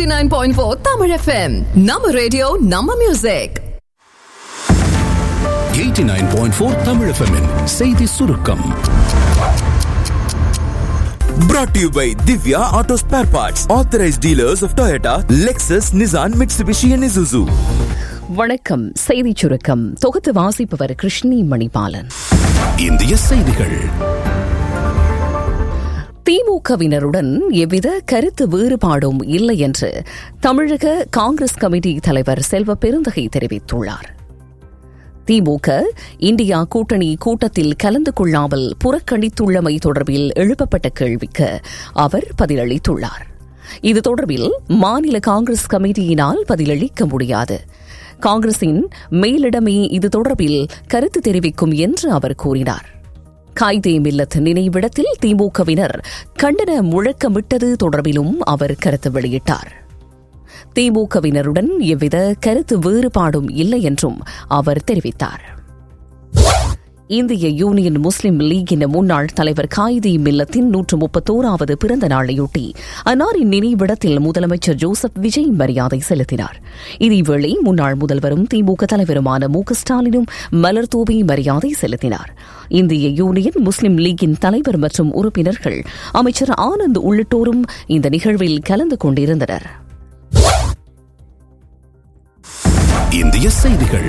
89.4 Tamil FM. நம்ம radio நம்ம music 89.4 Tamil FM -இன் செய்தி சுருக்கம் Brought to you by Divya Auto Spare Parts, authorized dealers of Toyota, Lexus, Nissan, Mitsubishi, and Isuzu. வணக்கம் செய்திச் சுருக்கம் தொகுத்து வாசிப்பவர் கிருஷ்ணி மணிபாலன் இந்திய செய்திகள் திமுகவினருடன் எவ்வித கருத்து வேறுபாடும் இல்லை என்று தமிழக காங்கிரஸ் கமிட்டி தலைவர் செல்வ பெருந்தகை தெரிவித்துள்ளார் திமுக இந்தியா கூட்டணி கூட்டத்தில் கலந்து கொள்ளாமல் புறக்கணித்துள்ளமை தொடர்பில் எழுப்பப்பட்ட கேள்விக்கு அவர் பதிலளித்துள்ளார் இது தொடர்பில் மாநில காங்கிரஸ் கமிட்டியினால் பதிலளிக்க முடியாது காங்கிரசின் மேலிடமே இது தொடர்பில் கருத்து தெரிவிக்கும் என்று அவர் கூறினார் காய்தே மில்லத் நினைவிடத்தில் திமுகவினர் கண்டன முழக்கமிட்டது தொடர்பிலும் அவர் கருத்து வெளியிட்டார் திமுகவினருடன் எவ்வித கருத்து வேறுபாடும் இல்லை என்றும் அவர் தெரிவித்தார் இந்திய யூனியன் முஸ்லிம் லீகின் முன்னாள் தலைவர் காயிதி மில்லத்தின் நூற்று முப்பத்தோராவது பிறந்த நாளையொட்டி அன்னாரின் நினைவிடத்தில் முதலமைச்சர் ஜோசப் விஜய் மரியாதை செலுத்தினார் இதேவேளை முன்னாள் முதல்வரும் திமுக தலைவருமான மு க ஸ்டாலினும் மலர் தூவி மரியாதை செலுத்தினார் இந்திய யூனியன் முஸ்லிம் லீகின் தலைவர் மற்றும் உறுப்பினர்கள் அமைச்சர் ஆனந்த் உள்ளிட்டோரும் இந்த நிகழ்வில் கலந்து கொண்டிருந்தனர் இந்திய செய்திகள்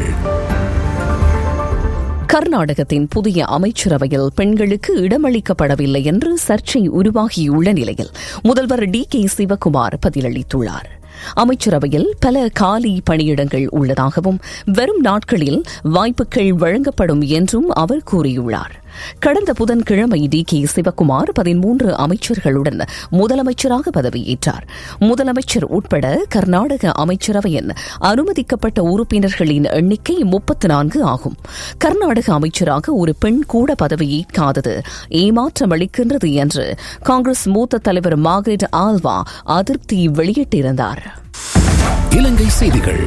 கர்நாடகத்தின் புதிய அமைச்சரவையில் பெண்களுக்கு இடமளிக்கப்படவில்லை என்று சர்ச்சை உருவாகியுள்ள நிலையில் முதல்வர் டி கே சிவக்குமார் பதிலளித்துள்ளார் அமைச்சரவையில் பல காலி பணியிடங்கள் உள்ளதாகவும் வரும் நாட்களில் வாய்ப்புகள் வழங்கப்படும் என்றும் அவர் கூறியுள்ளார் கடந்த புதன்கிழமை டி கே சிவக்குமார் பதிமூன்று அமைச்சர்களுடன் முதலமைச்சராக பதவியேற்றார் முதலமைச்சர் உட்பட கர்நாடக அமைச்சரவையின் அனுமதிக்கப்பட்ட உறுப்பினர்களின் எண்ணிக்கை முப்பத்து நான்கு ஆகும் கர்நாடக அமைச்சராக ஒரு பெண் கூட பதவியேற்காதது ஏமாற்றம் அளிக்கின்றது என்று காங்கிரஸ் மூத்த தலைவர் மார்கரெட் ஆல்வா அதிருப்தி வெளியிட்டிருந்தார் இலங்கை செய்திகள்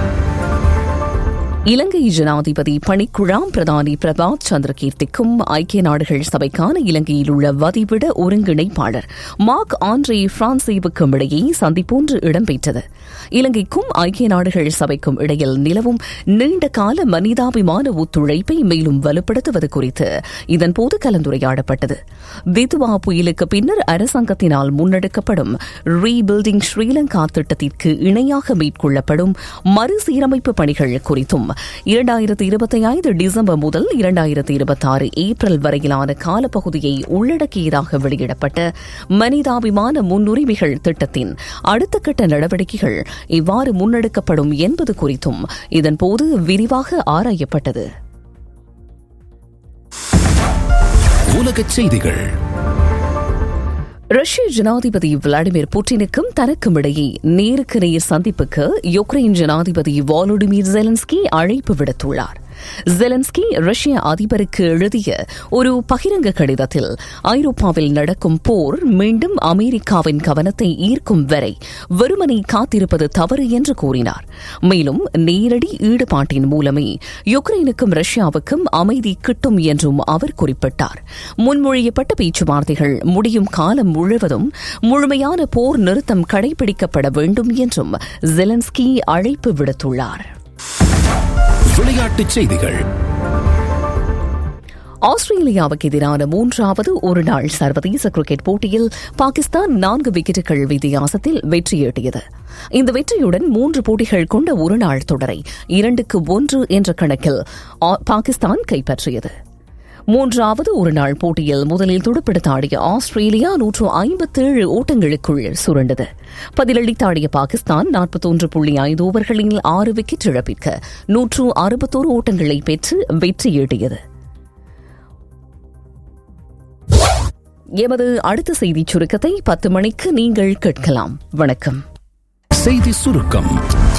இலங்கை ஜனாதிபதி பணிக்குழாம் பிரதானி பிரபாத் சந்திரகீர்த்திக்கும் ஐக்கிய நாடுகள் சபைக்கான இலங்கையில் உள்ள வதிவிட ஒருங்கிணைப்பாளர் மார்க் ஆண்ட்ரே பிரான்சேவுக்கும் இடையே சந்திப்பொன்று இடம்பெற்றது இலங்கைக்கும் ஐக்கிய நாடுகள் சபைக்கும் இடையில் நிலவும் நீண்ட கால மனிதாபிமான ஒத்துழைப்பை மேலும் வலுப்படுத்துவது குறித்து இதன்போது கலந்துரையாடப்பட்டது திதுவா புயலுக்கு பின்னர் அரசாங்கத்தினால் முன்னெடுக்கப்படும் ரீபில்டிங் ஸ்ரீலங்கா திட்டத்திற்கு இணையாக மேற்கொள்ளப்படும் மறுசீரமைப்பு பணிகள் குறித்தும் இரண்டாயிரத்தி இருபத்தி ஐந்து டிசம்பர் முதல் இரண்டாயிரத்தி இருபத்தி ஆறு ஏப்ரல் வரையிலான காலப்பகுதியை உள்ளடக்கியதாக வெளியிடப்பட்ட மனிதாபிமான முன்னுரிமைகள் திட்டத்தின் அடுத்த கட்ட நடவடிக்கைகள் இவ்வாறு முன்னெடுக்கப்படும் என்பது குறித்தும் இதன்போது விரிவாக ஆராயப்பட்டது உலகச் செய்திகள் ரஷ்ய ஜனாதிபதி விளாடிமிர் புட்டினுக்கும் தனக்கும் இடையே நேருக்கு நேர் சந்திப்புக்கு யுக்ரைன் ஜனாதிபதி வாலோடிமிர் ஜெலன்ஸ்கி அழைப்பு விடுத்துள்ளார் ஜெலன்ஸ்கி ரஷ்ய அதிபருக்கு எழுதிய ஒரு பகிரங்க கடிதத்தில் ஐரோப்பாவில் நடக்கும் போர் மீண்டும் அமெரிக்காவின் கவனத்தை ஈர்க்கும் வரை வெறுமனை காத்திருப்பது தவறு என்று கூறினார் மேலும் நேரடி ஈடுபாட்டின் மூலமே யுக்ரைனுக்கும் ரஷ்யாவுக்கும் அமைதி கிட்டும் என்றும் அவர் குறிப்பிட்டார் முன்மொழியப்பட்ட பேச்சுவார்த்தைகள் முடியும் காலம் முழுவதும் முழுமையான போர் நிறுத்தம் கடைபிடிக்கப்பட வேண்டும் என்றும் ஜெலன்ஸ்கி அழைப்பு விடுத்துள்ளார் விளையாட்டுச் செய்திகள் ஆஸ்திரேலியாவுக்கு எதிரான மூன்றாவது ஒருநாள் சர்வதேச கிரிக்கெட் போட்டியில் பாகிஸ்தான் நான்கு விக்கெட்டுகள் வித்தியாசத்தில் வெற்றியீட்டியது இந்த வெற்றியுடன் மூன்று போட்டிகள் கொண்ட ஒருநாள் தொடரை இரண்டுக்கு ஒன்று என்ற கணக்கில் பாகிஸ்தான் கைப்பற்றியது மூன்றாவது ஒருநாள் போட்டியில் முதலில் துடுப்படுத்தாடிய ஆஸ்திரேலியா நூற்று ஐம்பத்தேழு ஓட்டங்களுக்குள் சுருண்டது பதிலளித்தாடிய பாகிஸ்தான் நாற்பத்தொன்று புள்ளி ஐந்து ஓவர்களில் ஆறு விக்கெட் இழப்பிற்கு நூற்று அறுபத்தோரு ஓட்டங்களை பெற்று வெற்றியீட்டியது எமது அடுத்த செய்திச் சுருக்கத்தை பத்து மணிக்கு நீங்கள் கேட்கலாம் வணக்கம் செய்தி சுருக்கம்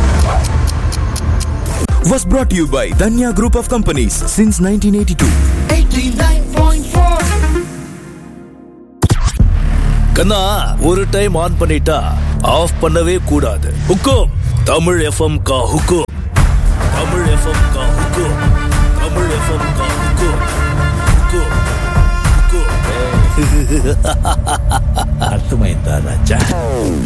Was brought to you by Danya Group of Companies since 1982. கண்ணா ஒரு டைம் ஆன் பண்ணிட்டா ஆஃப் பண்ணவே கூடாது ஹுக்கும் தமிழ் எஃப்எம் கா ஹுக்கும் தமிழ் எஃப்எம் கா ஹுக்கும் தமிழ் எஃப்எம் கா ஹுக்கும் ஹுக்கும் ஹுக்கும் அர்த்தமைந்தா ராஜா